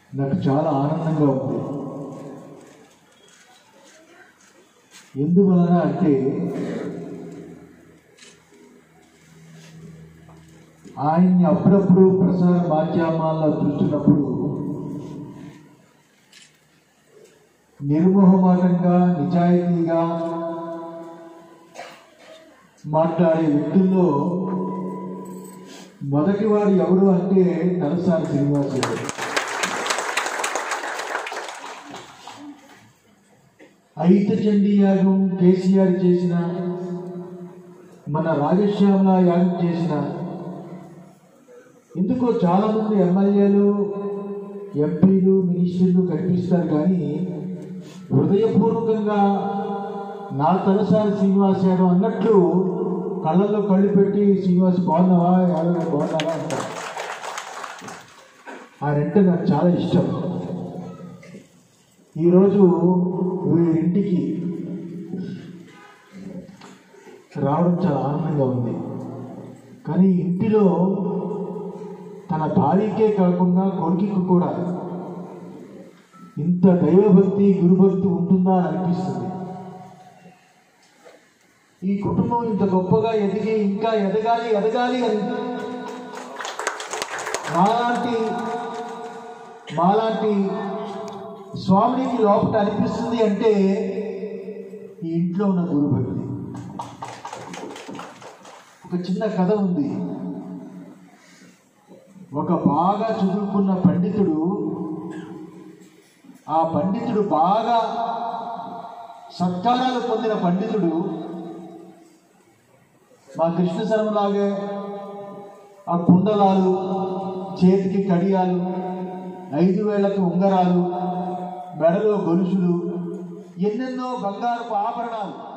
నాకు చాలా ఆనందంగా ఉంది ఎందువలన అంటే ఆయన్ని అప్పుడప్పుడు ప్రసార మాధ్యమాల్లో చూస్తున్నప్పుడు నిర్మోహమాటంగా నిజాయితీగా మాట్లాడే వ్యక్తుల్లో మొదటివాడు ఎవరు అంటే తలసాని శ్రీనివాసరావు అయిత చండీ యాగం కేసీఆర్ చేసిన మన రాజశ్యామల యాగం చేసిన ఎందుకో చాలామంది ఎమ్మెల్యేలు ఎంపీలు మినిస్టర్లు కనిపిస్తారు కానీ హృదయపూర్వకంగా నా తలసారి శ్రీనివాస్ యాదవ్ అన్నట్లు కళ్ళల్లో కళ్ళు పెట్టి శ్రీనివాస్ బాగున్నావా యాదవ్ బాగున్నావా అంటారు ఆయనంటే నాకు చాలా ఇష్టం ఈరోజు వీరింటికి రావడం చాలా ఆనందంగా ఉంది కానీ ఇంటిలో తన భార్యకే కాకుండా కొడుకుకి కూడా ఇంత దైవభక్తి గురుభక్తి ఉంటుందా అని అనిపిస్తుంది ఈ కుటుంబం ఇంత గొప్పగా ఎదిగి ఇంకా ఎదగాలి ఎదగాలి అని మాలాంటి మాలాంటి స్వామికి లోపల అనిపిస్తుంది అంటే ఈ ఇంట్లో ఉన్న గురుభక్తి ఒక చిన్న కథ ఉంది ఒక బాగా చదువుకున్న పండితుడు ఆ పండితుడు బాగా సత్కారాలు పొందిన పండితుడు మా కృష్ణ శర్మలాగే ఆ కుండలాలు చేతికి కడియాలు ఐదు వేలకు ఉంగరాలు మెడలో గొలుసులు ఎన్నెన్నో బంగారపు ఆభరణాలు